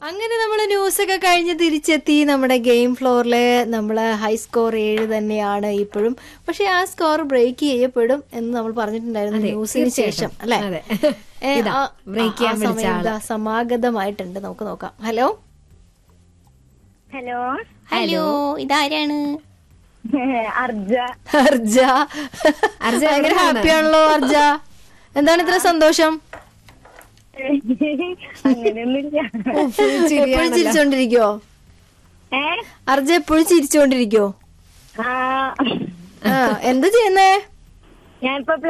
അങ്ങനെ നമ്മൾ ന്യൂസ് ഒക്കെ കഴിഞ്ഞ് തിരിച്ചെത്തി നമ്മുടെ ഗെയിം ഫ്ലോറില് നമ്മൾ ഹൈ സ്കോർ ഏഴ് തന്നെയാണ് ഇപ്പോഴും പക്ഷെ ആ സ്കോർ ബ്രേക്ക് ചെയ്യപ്പെടും എന്ന് നമ്മൾ പറഞ്ഞിട്ടുണ്ടായിരുന്നു ന്യൂസിന് ശേഷം അല്ലെ അതെ. ഏ, ഇതാ, ആ, break ആ, ചെയ്യാൻ ആ വിളിച്ച സമയം ആള്. ഇതാ സമാഗതമായിട്ടുണ്ട് നമുക്ക് നോക്കാം ഹലോ ഹലോ ഹലോ ഇതാരാണ് അർജ അർജ അർജ ഭയങ്കര എവിടെയാണ്? ഹാപ്പി ആണല്ലോ അർജ എന്താണ് ഇത്ര സന്തോഷം അങ്ങനെയൊന്നുമില്ല എപ്പോഴും ചിരിച്ചോണ്ടിരിക്കോ ഏ അർജ എപ്പോഴും ചിരിച്ചോണ്ടിരിക്കോ ആ ആ എന്താ ചെയ്യുന്നേ ഞാനിപ്പോ